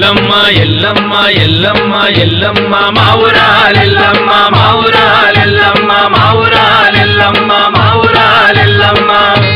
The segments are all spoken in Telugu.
ఎల్లమ్మ ఎల్లమ్మ ఎల్లమ్మ ఎల్లమ్మ మావురాలెల్లమ్మ మావురాలెల్లమ్మ మావురాలెల్లమ్మ మావురాలెల్లమ్మ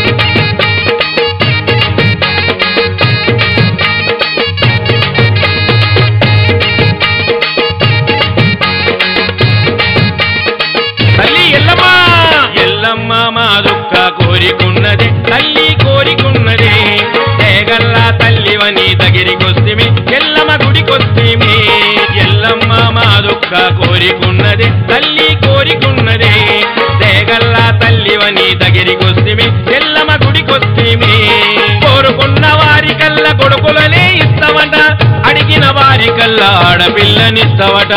తల్లి ఎల్లమ్మ ఎల్లమ్మ మా దుఃఖ కోరికున్నది తల్లి కోరికున్నది తేగల్లా తల్లివని దగ్గరికొస్తిమి ఎల్లమ్మ గుడికొస్తిమి ఎల్లమ్మ మా దుఃఖ కోరికున్నది తల్లి కోరికున్నది తేగల్లా తల్లివని దగ్గరికొస్తిమి ఎల్లమ్మ గుడికొస్తిమి కోరుకున్న వారి కల్లా కొడుకులనే ఇస్తావట అడిగిన వారి కల్లా ఆడపిల్లనిస్తావట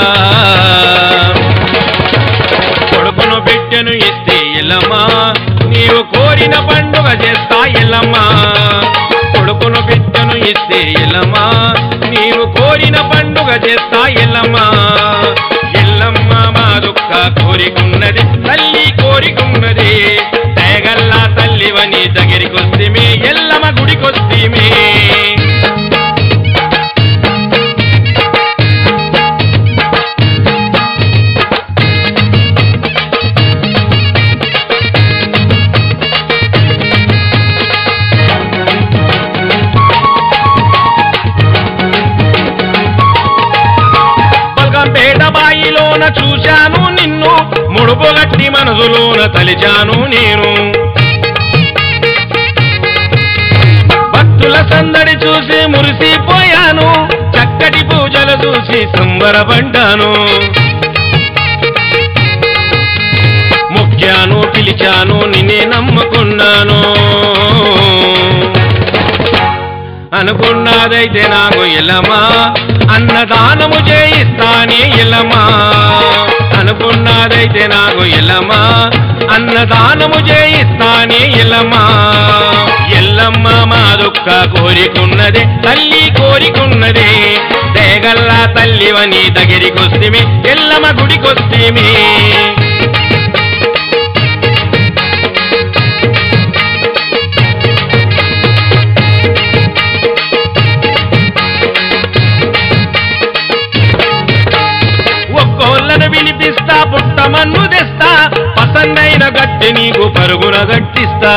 కొడుకును బిడ్డను ఇస్తే ఎల్లమ్మా నీవు కోరిన పండుగ చేస్తా ఎల్లమ్మా కొడుకును బిడ్డను ఇస్తే ఎల్లమ్మా నీవు కోరిన పండుగ చేస్తా ఎల్లమ్మా ఎల్లమ్మ మా దుఃఖ కోరికున్నది తల్లి కోరికున్నది దయగల్లా తల్లివని దగ్గరికొస్తేమే ఎల్లమ్మ గుడికొస్తేమే బల్గంపేట బాయిలోన చూశాను నిన్ను ముడుపుగట్టి మనసులోన తలిచాను నేను భక్తుల సందడి చూసి మురిసిపోయాను చక్కటి పూజలు చూసి సంబరపడ్డాను ముఖ్యాను పిలిచాను నిన్నే నమ్ముకున్నాను అనుకున్నదైతే నాకు ఎల్లమా అన్నదానము చేయిస్తానే ఎల్లమా అనుకున్నదైతే నాకు ఎల్లమా అన్నదానము చేయిస్తానే ఎల్లమా ఎల్లమ్మ మా దుఃఖ కోరికున్నదే తల్లి కోరికున్నదే దేగల్లా తల్లివని దగ్గరికొస్తిమి ఎల్లమ్మ గుడికొస్తిమి ఒక్కోళ్ళను వినిపిస్తా పుట్టమన్ను తెస్తా పసందైన గట్టి నీకు పరుగున గట్టిస్తా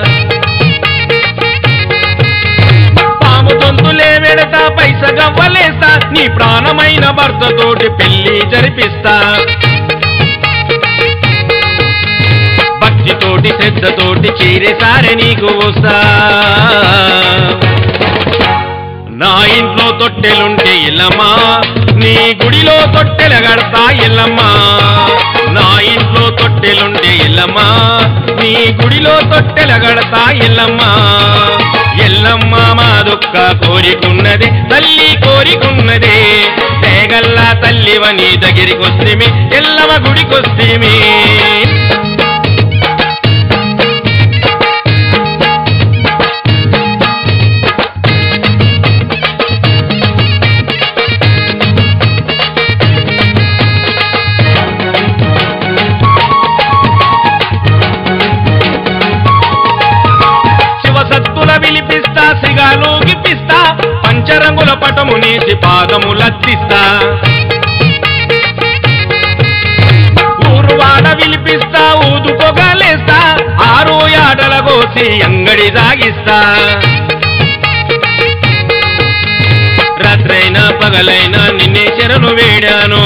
పాము తొంతులే వెడతా పైస గవ్వలేస్తా నీ ప్రాణమైన భర్తతోటి పెళ్లి జరిపిస్తా భక్తితోటి శ్రద్ధతోటి చీరేసారే నీకు వస్తా నా ఇంట్లో తొట్టెలుంటే ఎల్లమ్మా నీ గుడిలో తొట్టెల గడతా ఎల్లమ్మా నా ఇంట్లో తొట్టెలుంటే ఎల్లమ్మా నీ గుడిలో తొట్టెల గడతా ఎల్లమ్మా ఎల్లమ్మ మా దుఃఖ కోరికున్నది తల్లి కోరికున్నది తేగల్లా తల్లివని దగ్గరికొస్తేమి ఎల్లమ్మ గుడికొస్తేమి శివసత్తుల విలిపిస్తా సిగాలు గిప్పిస్తా పంచరంగుల పటము నేసి పాదములత్తిస్తా ఊరువాడ విలిపిస్తా ఊదు పొగలేస్తా ఆరు యాడల కోసి అంగడి సాగిస్తా రాత్రైనా పగలైనా నిన్నే శరణు వేడాను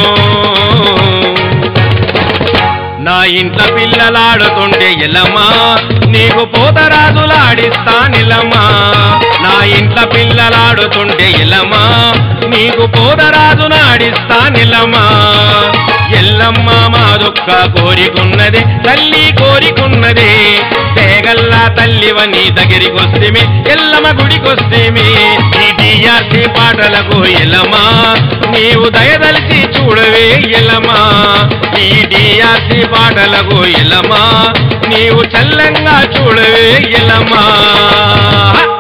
నా ఇంట్లో పిల్లలాడుతుంటే ఎల్లమ్మా నీకు పోతరాజులాడిస్తా నిలమ్మా నా ఇంట్లో పిల్లలాడుతుంటే ఎల్లమ్మా నీకు పోతరాజునాడిస్తా నిలమ్మా ఎల్లమ్మ మా దుఃఖ కోరికున్నది తల్లి కోరికున్నది తేగల్లా తల్లివని దగ్గరికొస్తేమి ఎల్లమ్మ గుడికొస్తేమి ఈ డిఆర్సి పాటలకు ఎల్లమ్మా నీవు దయదలిచి చూడవే ఎల్లమ్మా ఈ డిఆర్సి పాటలకు ఎల్లమ్మా నీవు చల్లంగా చూడవే ఎల్లమ్మా